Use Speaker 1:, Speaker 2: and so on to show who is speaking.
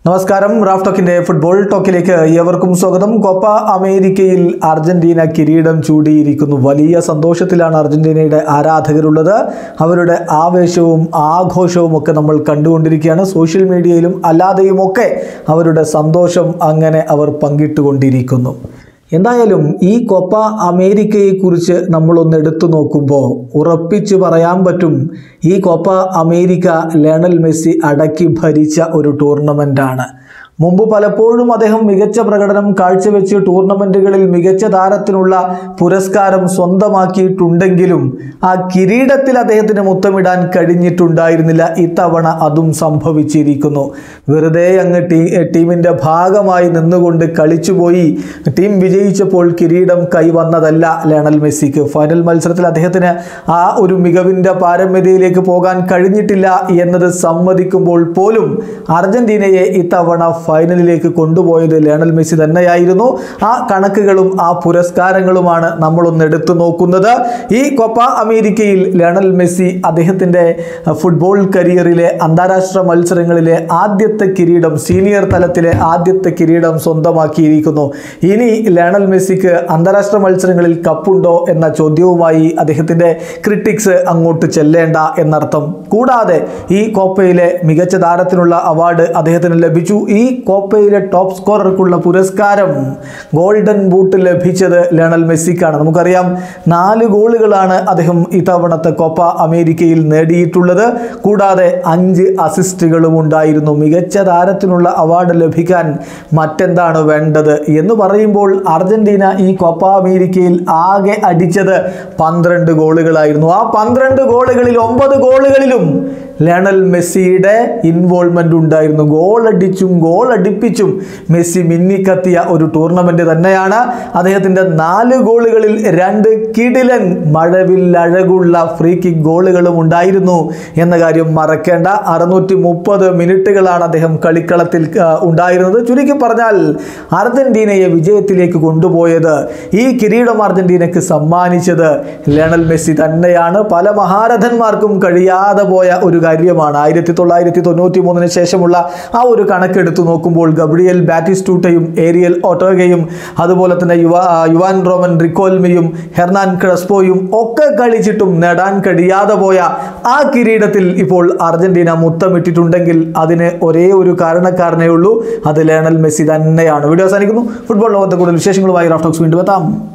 Speaker 1: നമസ്കാരം Raf ടോക്കിന്റെ football ടോക്കിലേക്ക് ഏവർക്കും സ്വാഗതം കോപ്പ അമേരിക്കയിൽ അർജന്റീന കിരീടം ചൂടിയിരിക്കുന്നു വലിയ സന്തോഷത്തിലാണ് അർജന്റീനയുടെ ആരാധകരുള്ളത് അവരുടെ ആവേശവും ആഘോഷവും ഒക്കെ നമ്മൾ കണ്ടുകൊണ്ടിരിക്കുകയാണ് സോഷ്യൽ മീഡിയയിലും അല്ലാതെയും ഒക്കെ അവരുടെ സന്തോഷം അങ്ങനെ അവർ പങ്കിട്ടുകൊണ്ടിരിക്കുന്നു എന്തായാലും ഈ കോപ്പ അമേരിക്കയെക്കുറിച്ച് നമ്മളൊന്ന് എടുത്തു നോക്കുമ്പോൾ ഉറപ്പിച്ചു പറയാൻ പറ്റും ഈ കോപ്പ അമേരിക്ക ലയണൽ മെസ്സി അടക്കി ഭരിച്ച ഒരു ടൂർണമെൻ്റാണ് മുമ്പ് പലപ്പോഴും അദ്ദേഹം മികച്ച പ്രകടനം കാഴ്ചവെച്ച് ടൂർണമെൻറ്റുകളിൽ മികച്ച താരത്തിനുള്ള പുരസ്കാരം സ്വന്തമാക്കിയിട്ടുണ്ടെങ്കിലും ആ കിരീടത്തിൽ അദ്ദേഹത്തിന് മുത്തമിടാൻ കഴിഞ്ഞിട്ടുണ്ടായിരുന്നില്ല ഇത്തവണ അതും സംഭവിച്ചിരിക്കുന്നു വെറുതെ അങ്ങ് ടീ ടീമിൻ്റെ ഭാഗമായി നിന്നുകൊണ്ട് കളിച്ചുപോയി ടീം വിജയിച്ചപ്പോൾ കിരീടം കൈവന്നതല്ല ലയണൽ മെസ്സിക്ക് ഫൈനൽ മത്സരത്തിൽ അദ്ദേഹത്തിന് ആ ഒരു മികവിൻ്റെ പാരമ്യതയിലേക്ക് പോകാൻ കഴിഞ്ഞിട്ടില്ല എന്നത് സമ്മതിക്കുമ്പോൾ പോലും അർജന്റീനയെ ഇത്തവണ ഫൈനലിലേക്ക് കൊണ്ടുപോയത് ലയണൽ മെസ്സി തന്നെയായിരുന്നു ആ കണക്കുകളും ആ പുരസ്കാരങ്ങളുമാണ് നമ്മളൊന്ന് എടുത്തു നോക്കുന്നത് ഈ കൊപ്പ അമേരിക്കയിൽ ലയണൽ മെസ്സി അദ്ദേഹത്തിൻ്റെ ഫുട്ബോൾ കരിയറിലെ അന്താരാഷ്ട്ര മത്സരങ്ങളിലെ ആദ്യത്തെ കിരീടം സീനിയർ തലത്തിലെ ആദ്യത്തെ കിരീടം സ്വന്തമാക്കിയിരിക്കുന്നു ഇനി ലയണൽ മെസ്സിക്ക് അന്താരാഷ്ട്ര മത്സരങ്ങളിൽ കപ്പുണ്ടോ എന്ന ചോദ്യവുമായി അദ്ദേഹത്തിൻ്റെ ക്രിട്ടിക്സ് അങ്ങോട്ട് ചെല്ലേണ്ട എന്നർത്ഥം കൂടാതെ ഈ കോപ്പയിലെ മികച്ച താരത്തിനുള്ള അവാർഡ് അദ്ദേഹത്തിന് ലഭിച്ചു ഈ കോപ്പയിലെ ടോപ്പ് സ്കോറർക്കുള്ള പുരസ്കാരം ഗോൾഡൻ ബൂട്ട് ലഭിച്ചത് ലയണൽ മെസ്സിക്കാണ് നമുക്കറിയാം നാല് ഗോളുകളാണ് അദ്ദേഹം ഇത്തവണത്തെ കോപ്പ അമേരിക്കയിൽ നേടിയിട്ടുള്ളത് കൂടാതെ അഞ്ച് അസിസ്റ്റുകളും ഉണ്ടായിരുന്നു മികച്ച താരത്തിനുള്ള അവാർഡ് ലഭിക്കാൻ മറ്റെന്താണ് വേണ്ടത് എന്ന് പറയുമ്പോൾ അർജന്റീന ഈ കോപ്പ അമേരിക്കയിൽ ആകെ അടിച്ചത് പന്ത്രണ്ട് ഗോളുകളായിരുന്നു ആ പന്ത്രണ്ട് ഗോളുകളിൽ ഒമ്പത് ഗോളുകളിലും ലയണൽ മെസ്സിയുടെ ഇൻവോൾവ്മെൻ്റ് ഉണ്ടായിരുന്നു ഗോൾ അടിച്ചും ഗോൾ അടിപ്പിച്ചും മെസ്സി മിന്നിക്കത്തിയ ഒരു ടൂർണമെൻറ്റ് തന്നെയാണ് അദ്ദേഹത്തിൻ്റെ നാല് ഗോളുകളിൽ രണ്ട് കിടിലൻ മഴവിൽ അഴകുള്ള ഫ്രീ കിക്ക് ഗോളുകളും ഉണ്ടായിരുന്നു എന്ന കാര്യം മറക്കേണ്ട അറുന്നൂറ്റി മുപ്പത് മിനിറ്റുകളാണ് അദ്ദേഹം കളിക്കളത്തിൽ ആ, ഉണ്ടായിരുന്നത് ചുരുക്കി പറഞ്ഞാൽ അർജന്റീനയെ വിജയത്തിലേക്ക് കൊണ്ടുപോയത് ഈ കിരീടം അർജന്റീനയ്ക്ക് സമ്മാനിച്ചത് ലയണൽ മെസ്സി തന്നെയാണ് പല മഹാരഥന്മാർക്കും കഴിയാതെ പോയ ഒരു കാര്യമാണ് ആയിരത്തി തൊള്ളായിരത്തി തൊണ്ണൂറ്റി മൂന്നിന് ശേഷമുള്ള ആ ഒരു കണക്കെടുത്ത് നോക്കുമ്പോൾ ഗബ്രിയൽ ബാറ്റിസ്റ്റൂട്ടയും ഏരിയൽ ഓട്ടോഗയും അതുപോലെ തന്നെ യുവ ആ, യുവാൻ റോമൻ റിക്കോൽമിയും ഹെർനാൻ ക്രസ്പോയും ഒക്കെ കളിച്ചിട്ടും നേടാൻ കഴിയാതെ പോയ ആ കിരീടത്തിൽ ഇപ്പോൾ അർജന്റീന മുത്തമിട്ടിട്ടുണ്ടെങ്കിൽ അതിന് ഒരേ ഒരു കാരണക്കാരനേ ഉള്ളൂ അത് ലയണൽ മെസ്സി തന്നെയാണ് വീഡിയോ അവസാനിക്കുന്നു ഫുട്ബോൾ ലോകത്തെ കൂടുതൽ വിശേഷങ്ങളുമായി റാഫ്റ്റോക്സ് വീണ്ടും എത്താം